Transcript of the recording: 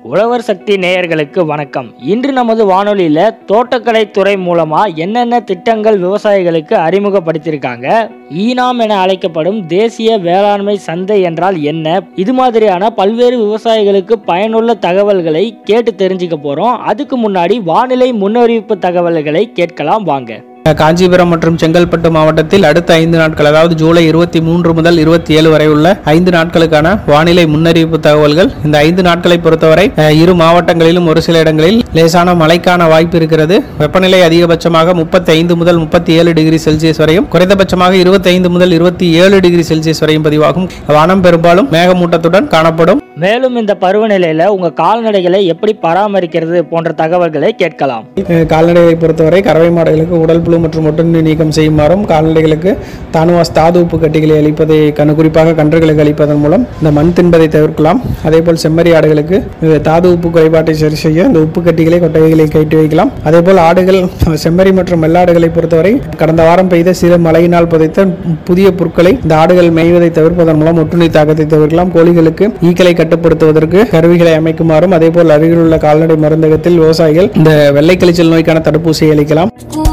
உழவர் சக்தி நேயர்களுக்கு வணக்கம் இன்று நமது வானொலியில தோட்டக்கலை துறை மூலமா என்னென்ன திட்டங்கள் விவசாயிகளுக்கு அறிமுகப்படுத்தியிருக்காங்க ஈனாம் என அழைக்கப்படும் தேசிய வேளாண்மை சந்தை என்றால் என்ன இது மாதிரியான பல்வேறு விவசாயிகளுக்கு பயனுள்ள தகவல்களை கேட்டு தெரிஞ்சுக்க போறோம் அதுக்கு முன்னாடி வானிலை முன்னறிவிப்பு தகவல்களை கேட்கலாம் வாங்க காஞ்சிபுரம் மற்றும் செங்கல்பட்டு மாவட்டத்தில் அடுத்த ஐந்து நாட்கள் அதாவது ஜூலை இருபத்தி மூன்று முதல் இருபத்தி ஏழு வரை உள்ள ஐந்து நாட்களுக்கான வானிலை முன்னறிவிப்பு தகவல்கள் இந்த ஐந்து நாட்களை பொறுத்தவரை அஹ், இரு மாவட்டங்களிலும் ஒரு சில இடங்களில் லேசான மழைக்கான வாய்ப்பு இருக்கிறது வெப்பநிலை அதிகபட்சமாக முப்பத்தி ஐந்து முதல் முப்பத்தி ஏழு டிகிரி செல்சியஸ் வரையும் குறைந்தபட்சமாக இருபத்தி ஐந்து முதல் இருபத்தி ஏழு டிகிரி செல்சியஸ் வரையும் பதிவாகும் வானம் பெரும்பாலும் மேகமூட்டத்துடன் காணப்படும் மேலும் இந்த பருவநிலையில உங்க கால்நடைகளை எப்படி பராமரிக்கிறது போன்ற தகவல்களை கேட்கலாம் அஹ் கால்நடைகளை பொறுத்தவரை கறவை மாடுகளுக்கு உடல் புழு மற்றும் ஒட்டுண்ணி நீக்கம் செய்யுமாறும் கால்நடைகளுக்கு தானுவாஸ் தாது உப்பு கட்டிகளை அளிப்பதை கண் குறிப்பாக கன்றுகளுக்கு அளிப்பதன் மூலம் இந்த மண் தின்பதை தவிர்க்கலாம் அதேபோல் செம்மறி ஆடுகளுக்கு அஹ், தாது உப்பு குறைபாட்டை சரி செய்ய இந்த உப்பு கட்டிகளை கொட்டகைகளை கட்டி வைக்கலாம் அதேபோல் ஆடுகள் செம்மறி மற்றும் வெள்ளாடுகளை பொறுத்தவரை கடந்த வாரம் பெய்த சிறு மழையினால் புதைத்த புதிய புற்களை இந்த ஆடுகள் மேய்வதை தவிர்ப்பதன் மூலம் ஒட்டுண்ணி தாக்கத்தை தவிர்க்கலாம் கோழிகளுக்கு ஈக்களை கட்டுப்படுத்துவதற்கு கருவிகளை அமைக்குமாறும் அதேபோல் அருகில் உள்ள கால்நடை மருந்தகத்தில் விவசாயிகள் இந்த வெள்ளை கழிச்சல் நோய்க்கான தடுப்பூசியை அளிக்கலாம்